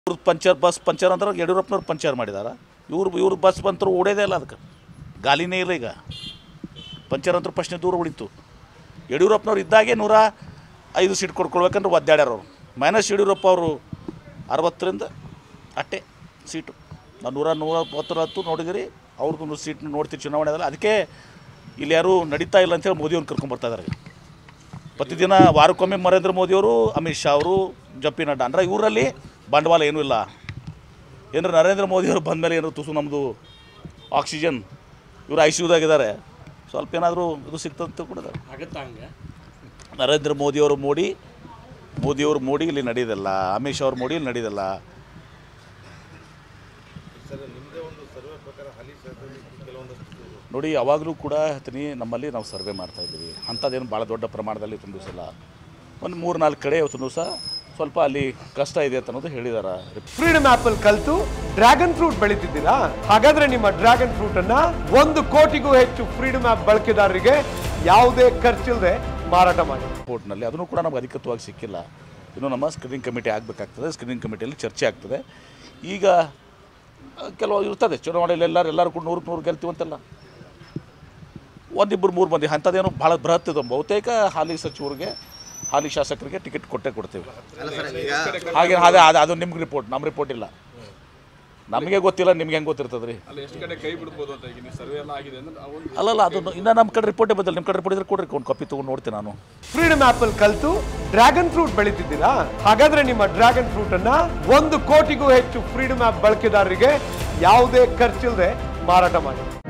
ಇವ್ರು puncture bus puncture ಅಂದ್ರೆ ಯಡಿಯೂರಪ್ಪನವ್ರು ಪಂಚರ್ ಮಾಡಿದಾರ ಇವ್ರು ಇವ್ರು ಬಸ್ ಬಂತರು ಓಡೋದೇ ಇಲ್ಲ ಅದಕ್ಕೆ ಗಾಲಿನೇ ಇಲ್ಲ ಈಗ ಪಂಚರ್ ಅಂತ ಪ್ರಶ್ನೆ ದೂರ ಉಳಿತು ಯಡಿಯೂರಪ್ಪನವ್ರು ಇದ್ದಾಗೆ ನೂರ ಐದು ಸೀಟ್ ಕೊಡ್ಕೊಳ್ಬೇಕಂದ್ರೆ ಒದ್ದಾಡ್ಯಾರ ಅವರು ಮೈನಸ್ ಯಡಿಯೂರಪ್ಪ ಅವರು ಅರವತ್ತರಿಂದ ಅಟ್ಟೆ ಸೀಟು ನಾವು ನೂರ ನೂರ ಹತ್ತರ ಹತ್ತು ನೋಡಿದಿರಿ ಅವ್ರದ್ದು ಸೀಟ್ ನೋಡ್ತೀವಿ ಚುನಾವಣೆದಲ್ಲಿ ಅದಕ್ಕೆ ಇಲ್ಲಿ ಯಾರು ನಡೀತಾ ಇಲ್ಲ ಅಂತೇಳಿ ಮೋದಿಯವ್ರನ್ನ ಕರ್ಕೊಂಬರ್ತಾ ಇದ್ದಾರೆ ಪ್ರತಿದಿನ ವಾರಕ್ಕೊಮ್ಮೆ ನರೇಂದ್ರ ಮೋದಿಯವರು ಅಮಿತ್ ಶಾ ಅವರು ಜೆ ಪಿ ನಡ್ಡಾ ಅಂದ್ರೆ ಇವರಲ್ಲಿ ಬಂಡವಾಳ ಏನೂ ಇಲ್ಲ ಏನಾರ ನರೇಂದ್ರ ಮೋದಿಯವರು ಬಂದ ಮೇಲೆ ಏನಾರು ತುಸು ನಮ್ಮದು ಆಕ್ಸಿಜನ್ ಇವರು ಐ ಸಿ ಯುದಾಗಿದ್ದಾರೆ ಸ್ವಲ್ಪ ಏನಾದರೂ ಇದು ಸಿಗ್ತಂತ ಕೂಡ ಇದಾರೆ. ಆಗತ್ತಾ ಹಂಗೆ ನರೇಂದ್ರ ಮೋದಿಯವರು ಮೋಡಿ ಮೋದಿಯವರು ಮೋಡಿ ಇಲ್ಲಿ ನಡೆಯೋದಿಲ್ಲ ಅಮಿತ್ ಶಾ ಅವ್ರ ಮೋಡಿ ಇಲ್ಲಿ ನಡೆಯೋದಿಲ್ಲ ನೋಡಿ ಯಾವಾಗಲೂ ಕೂಡ ಹೇಳ್ತೀನಿ ನಮ್ಮಲ್ಲಿ ನಾವು ಸರ್ವೆ ಮಾಡ್ತಾ ಇದ್ದೀವಿ ಅಂಥದ್ದೇನು ಭಾಳ ದೊಡ್ಡ ಪ್ರಮಾಣದಲ್ಲಿ ತುಂಬ ದಿವಸ ಇಲ್ಲ ಒಂದು ಮೂರು ನಾಲ್ಕು ಕಡೆ ಇವತ್ತು ದಿವಸ ಸ್ವಲ್ಪ ಅಲ್ಲಿ ಕಷ್ಟ ಇದೆ ಅಂತ ಅನ್ನೋದು ಹೇಳಿದಾರೆ ಫ್ರೀಡಮ್ ಆಪ್ ಅಲ್ಲಿ ಕಲ್ತು ಡ್ರ್ಯಾಗನ್ ಫ್ರೂಟ್ ಬೆಳೀತಿದ್ದೀರಾ ಹಾಗಾದ್ರೆ ನಿಮ್ಮ ಡ್ರ್ಯಾಗನ್ ಫ್ರೂಟ್ ಅನ್ನ ಒಂದು ಕೋಟಿಗೂ ಹೆಚ್ಚು ಫ್ರೀಡಮ್ ಆಪ್ ಬಳಕೆದಾರರಿಗೆ ಯಾವುದೇ ಖರ್ಚಿಲ್ಲದೆ ಮಾರಾಟ ಮಾಡಿ ರಿಪೋರ್ಟ್ನಲ್ಲಿ ಅದನ್ನು ಕೂಡ ನಮ್ಗೆ ಅಧಿಕೃತವಾಗಿ ಸಿಕ್ಕಿಲ್ಲ ಇನ್ನು ನಮ್ಮ ಸ್ಕ್ರೀನಿಂಗ್ ಕಮಿಟಿ ಆಗಬೇಕಾಗ್ತದೆ ಸ್ಕ್ರೀನಿಂಗ್ ಕಮಿಟಿಯಲ್ಲಿ ಚರ್ಚೆ ಆಗ್ತದೆ ಈಗ ಆ, ಕೆಲವು ಇರ್ತದೆ ಚುನಾವಣೆಯಲ್ಲಿ ಎಲ್ಲರೂ ಎಲ್ಲರೂ ಕೂಡ ನೂರಕ್ಕೆ ನೂರು ಗೆಲ್ತೀವಂತೆಲ್ಲ ಒಂದಿಬ್ಬರು ಮೂರು ಮಂದಿ ಅಂಥದ್ದೇನು ಭಾಳ ಬೃಹತ್ ಇದು ಬಹುತೇಕ ಹಾಲಿ ಸಚಿವರಿಗೆ ಹಾಲಿ ಶಾಸಕರಿಗೆ ಟಿಕೆಟ್ ಕೊಟ್ಟೇ ಕೊಡ್ತೀವಿ ಹಾಗೆ ಅದೇ ಅದು ಅದು ನಿಮ್ಗೆ ರಿಪೋರ್ಟ್ ನಮ್ಮ ರಿಪೋರ್ಟ್ ಇಲ್ಲ ನಮಗೆ ಗೊತ್ತಿಲ್ಲ ನಿಮ್ಗೆ ಹೆಂಗೆ ಗೊತ್ತಿರ್ತದೆ ರೀ ಅಲ್ಲ ಎಷ್ಟು ಕಡೆ ಕೈ ಬಿಡ್ಬೋದು ಅಂತ ಈಗ ನೀವು ಸರ್ವೆ ಎಲ್ಲ ಆಗಿದೆ ಅಂದ್ರೆ ನಾವು ಒಂದು ಅಲ್ಲಲ್ಲ ಅದು ಇನ್ನೂ ನಮ್ಮ ಕಡೆ ರಿಪೋರ್ಟೇ ಬಂದಿಲ್ಲ ನಿಮ್ಮ ಕಡೆ ರಿಪೋರ್ಟ್ ಇದ್ರೆ ಕೊಡ್ರಿ ಒಂದು ಕಾಪಿ ತೊಗೊಂಡು ನೋಡ್ತೀನಿ ನಾನು ಫ್ರೀಡಮ್ ಆಪ್ ಅಲ್ಲಿ ಕಲ್ತು ಡ್ರ್ಯಾಗನ್ ಫ್ರೂಟ್ ಬೆಳೀತಿದ್ದೀರಾ ಹಾಗಾದ್ರೆ ನಿಮ್ಮ ಡ್ರ್ಯಾಗನ್ ಫ್ರೂಟ್ ಅನ್ನ ಒಂದು ಕೋಟಿಗೂ ಹೆಚ್ಚು ಫ್ರೀಡಮ್ ಆಪ್ ಬಳಕೆದಾರರಿಗೆ ಯಾವುದೇ ಖರ್ಚಿಲ್ಲದೆ ಮಾರಾಟ ಮಾಡಿ